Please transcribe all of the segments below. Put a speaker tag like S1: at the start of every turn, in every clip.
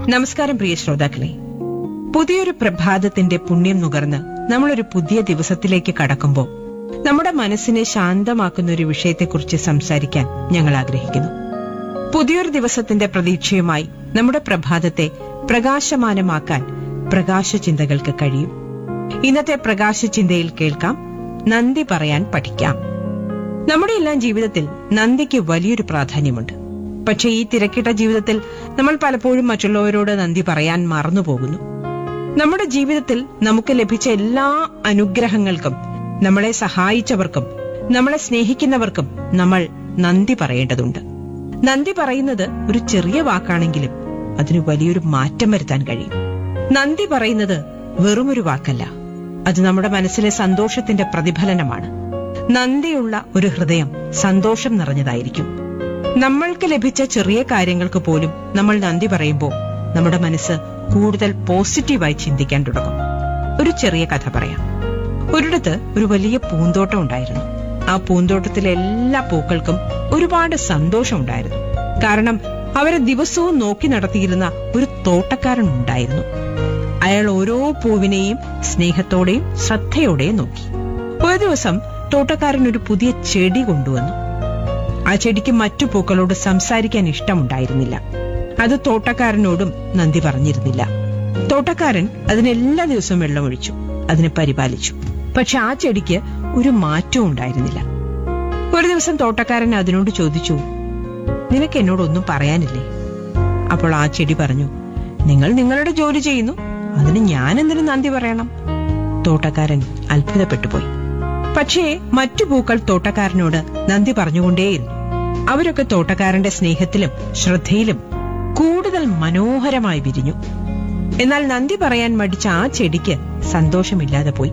S1: നമസ്കാരം പ്രിയ ശ്രോതാക്കളെ പുതിയൊരു പ്രഭാതത്തിന്റെ പുണ്യം നുകർന്ന് നമ്മളൊരു പുതിയ ദിവസത്തിലേക്ക് കടക്കുമ്പോൾ നമ്മുടെ മനസ്സിനെ ശാന്തമാക്കുന്ന ഒരു വിഷയത്തെക്കുറിച്ച് സംസാരിക്കാൻ ഞങ്ങൾ ആഗ്രഹിക്കുന്നു പുതിയൊരു ദിവസത്തിന്റെ പ്രതീക്ഷയുമായി നമ്മുടെ പ്രഭാതത്തെ പ്രകാശമാനമാക്കാൻ പ്രകാശ ചിന്തകൾക്ക് കഴിയും ഇന്നത്തെ പ്രകാശ ചിന്തയിൽ കേൾക്കാം നന്ദി പറയാൻ പഠിക്കാം നമ്മുടെ എല്ലാം ജീവിതത്തിൽ നന്ദിക്ക് വലിയൊരു പ്രാധാന്യമുണ്ട് പക്ഷേ ഈ തിരക്കിട്ട ജീവിതത്തിൽ നമ്മൾ പലപ്പോഴും മറ്റുള്ളവരോട് നന്ദി പറയാൻ മറന്നുപോകുന്നു നമ്മുടെ ജീവിതത്തിൽ നമുക്ക് ലഭിച്ച എല്ലാ അനുഗ്രഹങ്ങൾക്കും നമ്മളെ സഹായിച്ചവർക്കും നമ്മളെ സ്നേഹിക്കുന്നവർക്കും നമ്മൾ നന്ദി പറയേണ്ടതുണ്ട് നന്ദി പറയുന്നത് ഒരു ചെറിയ വാക്കാണെങ്കിലും അതിന് വലിയൊരു മാറ്റം വരുത്താൻ കഴിയും നന്ദി പറയുന്നത് വെറുമൊരു വാക്കല്ല അത് നമ്മുടെ മനസ്സിലെ സന്തോഷത്തിന്റെ പ്രതിഫലനമാണ് നന്ദിയുള്ള ഒരു ഹൃദയം സന്തോഷം നിറഞ്ഞതായിരിക്കും നമ്മൾക്ക് ലഭിച്ച ചെറിയ കാര്യങ്ങൾക്ക് പോലും നമ്മൾ നന്ദി പറയുമ്പോൾ നമ്മുടെ മനസ്സ് കൂടുതൽ പോസിറ്റീവായി ചിന്തിക്കാൻ തുടങ്ങും ഒരു ചെറിയ കഥ പറയാം ഒരിടത്ത് ഒരു വലിയ പൂന്തോട്ടം ഉണ്ടായിരുന്നു ആ പൂന്തോട്ടത്തിലെ എല്ലാ പൂക്കൾക്കും ഒരുപാട് സന്തോഷമുണ്ടായിരുന്നു കാരണം അവരെ ദിവസവും നോക്കി നടത്തിയിരുന്ന ഒരു തോട്ടക്കാരൻ ഉണ്ടായിരുന്നു അയാൾ ഓരോ പൂവിനെയും സ്നേഹത്തോടെയും ശ്രദ്ധയോടെയും നോക്കി ഒരു ദിവസം തോട്ടക്കാരൻ ഒരു പുതിയ ചെടി കൊണ്ടുവന്നു ആ ചെടിക്ക് മറ്റു പൂക്കളോട് സംസാരിക്കാൻ ഇഷ്ടമുണ്ടായിരുന്നില്ല അത് തോട്ടക്കാരനോടും നന്ദി പറഞ്ഞിരുന്നില്ല തോട്ടക്കാരൻ അതിന് എല്ലാ ദിവസവും വെള്ളമൊഴിച്ചു അതിനെ പരിപാലിച്ചു പക്ഷെ ആ ചെടിക്ക് ഒരു മാറ്റവും ഉണ്ടായിരുന്നില്ല ഒരു ദിവസം തോട്ടക്കാരൻ അതിനോട് ചോദിച്ചു നിനക്ക് എന്നോടൊന്നും പറയാനില്ലേ അപ്പോൾ ആ ചെടി പറഞ്ഞു നിങ്ങൾ നിങ്ങളുടെ ജോലി ചെയ്യുന്നു അതിന് ഞാൻ എന്തിനു നന്ദി പറയണം തോട്ടക്കാരൻ അത്ഭുതപ്പെട്ടുപോയി പക്ഷേ മറ്റു പൂക്കൾ തോട്ടക്കാരനോട് നന്ദി പറഞ്ഞുകൊണ്ടേയിരുന്നു അവരൊക്കെ തോട്ടക്കാരന്റെ സ്നേഹത്തിലും ശ്രദ്ധയിലും കൂടുതൽ മനോഹരമായി വിരിഞ്ഞു എന്നാൽ നന്ദി പറയാൻ മടിച്ച ആ ചെടിക്ക് സന്തോഷമില്ലാതെ പോയി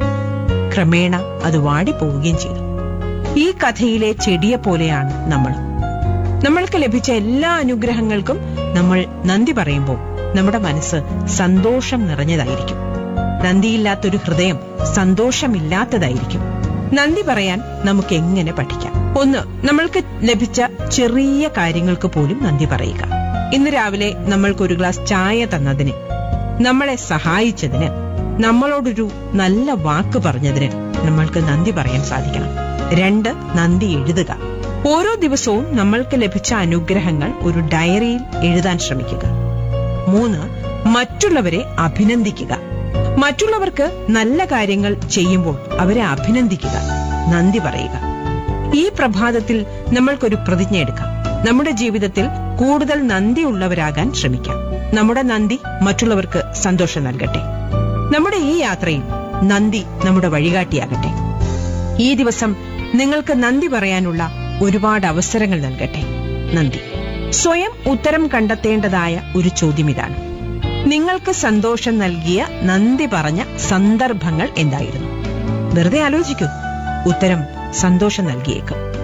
S1: ക്രമേണ അത് വാടിപ്പോവുകയും ചെയ്തു ഈ കഥയിലെ ചെടിയെ പോലെയാണ് നമ്മൾ നമ്മൾക്ക് ലഭിച്ച എല്ലാ അനുഗ്രഹങ്ങൾക്കും നമ്മൾ നന്ദി പറയുമ്പോൾ നമ്മുടെ മനസ്സ് സന്തോഷം നിറഞ്ഞതായിരിക്കും നന്ദിയില്ലാത്തൊരു ഹൃദയം സന്തോഷമില്ലാത്തതായിരിക്കും നന്ദി പറയാൻ നമുക്ക് എങ്ങനെ പഠിക്കാം ഒന്ന് നമ്മൾക്ക് ലഭിച്ച ചെറിയ കാര്യങ്ങൾക്ക് പോലും നന്ദി പറയുക ഇന്ന് രാവിലെ നമ്മൾക്ക് ഒരു ഗ്ലാസ് ചായ തന്നതിന് നമ്മളെ സഹായിച്ചതിന് നമ്മളോടൊരു നല്ല വാക്ക് പറഞ്ഞതിന് നമ്മൾക്ക് നന്ദി പറയാൻ സാധിക്കണം രണ്ട് നന്ദി എഴുതുക ഓരോ ദിവസവും നമ്മൾക്ക് ലഭിച്ച അനുഗ്രഹങ്ങൾ ഒരു ഡയറിയിൽ എഴുതാൻ ശ്രമിക്കുക മൂന്ന് മറ്റുള്ളവരെ അഭിനന്ദിക്കുക മറ്റുള്ളവർക്ക് നല്ല കാര്യങ്ങൾ ചെയ്യുമ്പോൾ അവരെ അഭിനന്ദിക്കുക നന്ദി പറയുക ഈ പ്രഭാതത്തിൽ നമ്മൾക്കൊരു പ്രതിജ്ഞ എടുക്കാം നമ്മുടെ ജീവിതത്തിൽ കൂടുതൽ നന്ദിയുള്ളവരാകാൻ ശ്രമിക്കാം നമ്മുടെ നന്ദി മറ്റുള്ളവർക്ക് സന്തോഷം നൽകട്ടെ നമ്മുടെ ഈ യാത്രയിൽ നന്ദി നമ്മുടെ വഴികാട്ടിയാകട്ടെ ഈ ദിവസം നിങ്ങൾക്ക് നന്ദി പറയാനുള്ള ഒരുപാട് അവസരങ്ങൾ നൽകട്ടെ നന്ദി സ്വയം ഉത്തരം കണ്ടെത്തേണ്ടതായ ഒരു ചോദ്യം ഇതാണ് നിങ്ങൾക്ക് സന്തോഷം നൽകിയ നന്ദി പറഞ്ഞ സന്ദർഭങ്ങൾ എന്തായിരുന്നു വെറുതെ ആലോചിക്കൂ ഉത്തരം സന്തോഷം നൽകിയേക്കും